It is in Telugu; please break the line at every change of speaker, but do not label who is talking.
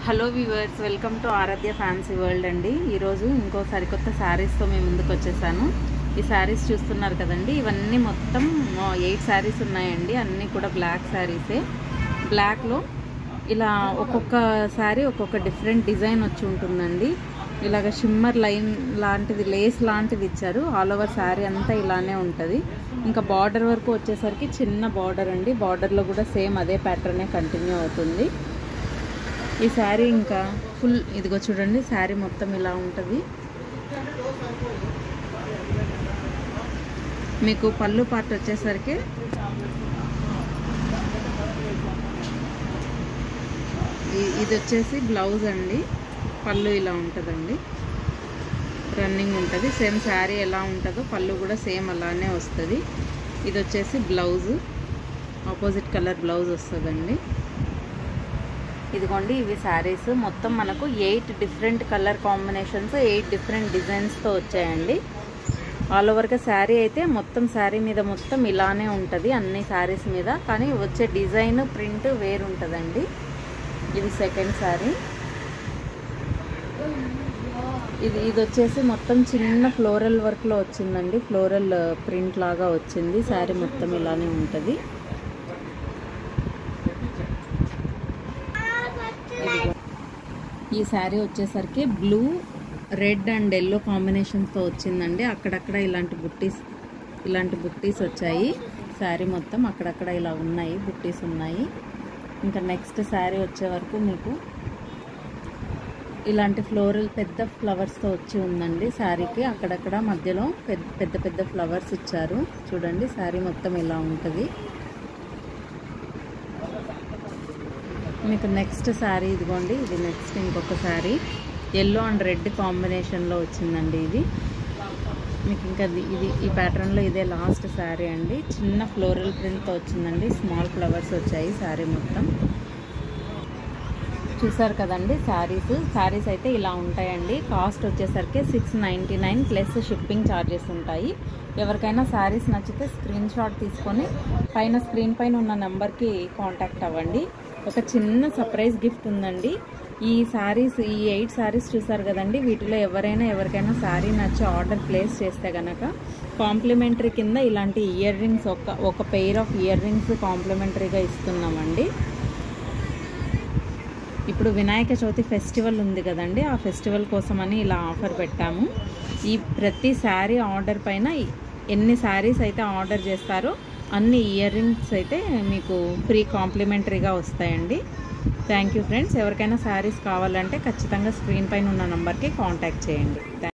Hello viewers welcome to Aaradhya fancy world అండి ఈరోజు ఇంకో సరికొత్త శారీస్తో మేము ముందుకు వచ్చేసాను ఈ శారీస్ చూస్తున్నారు కదండి ఇవన్నీ మొత్తం ఎయిట్ శారీస్ ఉన్నాయండి అన్నీ కూడా బ్లాక్ శారీసే బ్లాక్లో ఇలా ఒక్కొక్క శారీ ఒక్కొక్క డిఫరెంట్ డిజైన్ వచ్చి ఉంటుందండి ఇలాగ షిమ్మర్ లైన్ లాంటిది లేస్ లాంటిది ఇచ్చారు ఆల్ ఓవర్ శారీ అంతా ఇలానే ఉంటుంది ఇంకా బార్డర్ వరకు వచ్చేసరికి చిన్న బార్డర్ అండి బార్డర్లో కూడా సేమ్ అదే ప్యాటర్నే కంటిన్యూ అవుతుంది ఈ శారీ ఇంకా ఫుల్ ఇదిగో చూడండి శారీ మొత్తం ఇలా ఉంటుంది మీకు పళ్ళు పార్ట్ వచ్చేసరికి ఇ- ఇది వచ్చేసి బ్లౌజ్ అండి పళ్ళు ఇలా ఉంటుందండి రన్నింగ్ ఉంటుంది సేమ్ శారీ ఎలా ఉంటుందో పళ్ళు కూడా సేమ్ అలానే వస్తుంది ఇది వచ్చేసి బ్లౌజ్ ఆపోజిట్ కలర్ బ్లౌజ్ వస్తుందండి ఇదిగోండి ఇవి శారీస్ మొత్తం మనకు eight different colour combinations eight different డిజైన్స్తో వచ్చాయండి ఆల్ ఓవర్గా శారీ అయితే మొత్తం శారీ మీద మొత్తం ఇలానే ఉంటుంది అన్ని శారీస్ మీద కానీ వచ్చే డిజైన్ ప్రింట్ వేరు ఉంటుందండి ఇది సెకండ్ శారీ ఇది ఇది వచ్చేసి మొత్తం చిన్న ఫ్లోరల్ వర్క్లో వచ్చిందండి ఫ్లోరల్ ప్రింట్ లాగా వచ్చింది శారీ మొత్తం ఇలానే ఉంటుంది ఇదిగో. ఈ శారీ వచ్చేసరికి బ్లూ రెడ్ అండ్ ఎల్లో కాంబినేషన్స్తో వచ్చిందండి అక్కడక్కడ ఇలాంటి బుట్టీస్ ఇలాంటి బుట్టీస్ వచ్చాయి శారీ మొత్తం అక్కడక్కడ ఇలా ఉన్నాయి బుట్టీస్ ఉన్నాయి ఇంకా నెక్స్ట్ శారీ వచ్చే వరకు మీకు ఇలాంటి ఫ్లోరల్ పెద్ద ఫ్లవర్స్తో వచ్చి ఉందండి శారీకి అక్కడక్కడ మధ్యలో పెద్ద పెద్ద పెద్ద ఫ్లవర్స్ ఇచ్చారు చూడండి శారీ మొత్తం ఇలా ఉంటుంది మీకు నెక్స్ట్ శారీ ఇదిగోండి ఇది నెక్స్ట్ ఇంకొక శారీ ఎల్లో అండ్ రెడ్ కాంబినేషన్లో వచ్చిందండి ఇది మీకు ఇంకా ఇది ఇది ఈ ప్యాటర్న్లో ఇదే లాస్ట్ శారీ అండి చిన్న ఫ్లోరల్ ప్రింట్తో వచ్చిందండి స్మాల్ ఫ్లవర్స్ వచ్చాయి శారీ మొత్తం చూసారు కదండి శారీస్ శారీస్ అయితే ఇలా ఉంటాయండి కాస్ట్ వచ్చేసరికి six ninety nine plus shipping charges ఉంటాయి ఎవరికైనా శారీస్ నచ్చితే స్క్రీన్ షాట్ తీసుకొని పైన స్క్రీన్ పైన ఉన్న నెంబర్కి కాంటాక్ట్ అవ్వండి ఒక చిన్న సర్ప్రైజ్ గిఫ్ట్ ఉందండి ఈ శారీస్ ఈ ఎయిట్ శారీస్ చూసారు కదండి వీటిలో ఎవరైనా ఎవరికైనా శారీ నచ్చి ఆర్డర్ ప్లేస్ చేస్తే కనుక కాంప్లిమెంటరీ కింద ఇలాంటి ఇయర్ రింగ్స్ ఒక ఒక పెయిర్ ఆఫ్ ఇయర్ రింగ్స్ కాంప్లిమెంటరీగా ఇస్తున్నామండి ఇప్పుడు వినాయక చవితి ఫెస్టివల్ ఉంది కదండి ఆ ఫెస్టివల్ కోసమని ఇలా ఆఫర్ పెట్టాము ఈ ప్రతి శారీ ఆర్డర్ పైన ఎన్ని శారీస్ అయితే ఆర్డర్ చేస్తారో అన్ని ఇయర్ రింగ్స్ అయితే మీకు ఫ్రీ కాంప్లిమెంటరీగా వస్తాయండి థ్యాంక్ యూ ఫ్రెండ్స్ ఎవరికైనా శారీస్ కావాలంటే ఖచ్చితంగా స్క్రీన్ పైన ఉన్న నంబర్కి కాంటాక్ట్ చేయండి